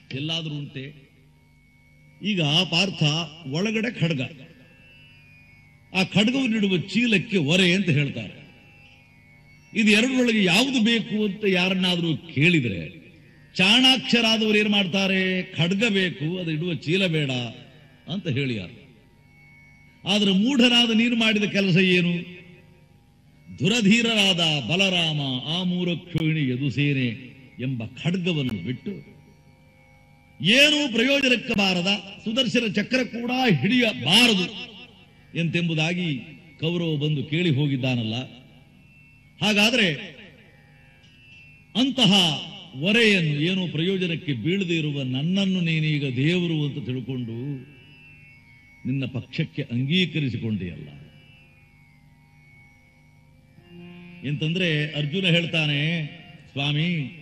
ಎಲ್ಲಾದರೂ ಉಂಟೆ ಈಗ ಪಾರ್ಥ ಒಳಗಡೆ ಖಡ್ಗ ಆ ಖಡ್ಗವನ್ನಿಡುವ ಚೀಲಕ್ಕೆ ಒರೆ ಅಂತ ಹೇಳ್ತಾರೆ ಇದು ಎರಡರೊಳಗೆ ಯಾವುದು ಬೇಕು ಅಂತ ಯಾರನ್ನಾದರೂ ಕೇಳಿದ್ರೆ ಚಾಣಾಕ್ಷರಾದವರು ಏನ್ ಮಾಡ್ತಾರೆ ಖಡ್ಗ ಬೇಕು ಅದು ಇಡುವ ಚೀಲ ಬೇಡ ಅಂತ ಹೇಳಿಯಾರ ಆದ್ರೆ ಮೂಢನಾದ ನೀನು ಮಾಡಿದ ಕೆಲಸ ಏನು ದುರಧೀರರಾದ ಬಲರಾಮ ಆ ಮೂರಕ್ಷೋಹಿಣಿ ಯದುಸೇನೆ ಎಂಬ ಖಡ್ಗವನ್ನು ಬಿಟ್ಟು ಏನೂ ಪ್ರಯೋಜನಕ್ಕೆ ಬಾರದ ಸುದರ್ಶನ ಚಕ್ರ ಕೂಡ ಹಿಡಿಯಬಾರದು ಎಂತೆಂಬುದಾಗಿ ಕೌರವ ಬಂದು ಕೇಳಿ ಹೋಗಿದ್ದಾನಲ್ಲ ಹಾಗಾದ್ರೆ ಅಂತಹ ಹೊರೆಯನ್ನು ಏನು ಪ್ರಯೋಜನಕ್ಕೆ ಬೀಳದೆ ಇರುವ ನನ್ನನ್ನು ನೀನೀಗ ದೇವರು ಅಂತ ತಿಳ್ಕೊಂಡು ನಿನ್ನ ಪಕ್ಷಕ್ಕೆ ಅಂಗೀಕರಿಸಿಕೊಂಡೆಯಲ್ಲ ಎಂತಂದ್ರೆ ಅರ್ಜುನ ಹೇಳ್ತಾನೆ ಸ್ವಾಮಿ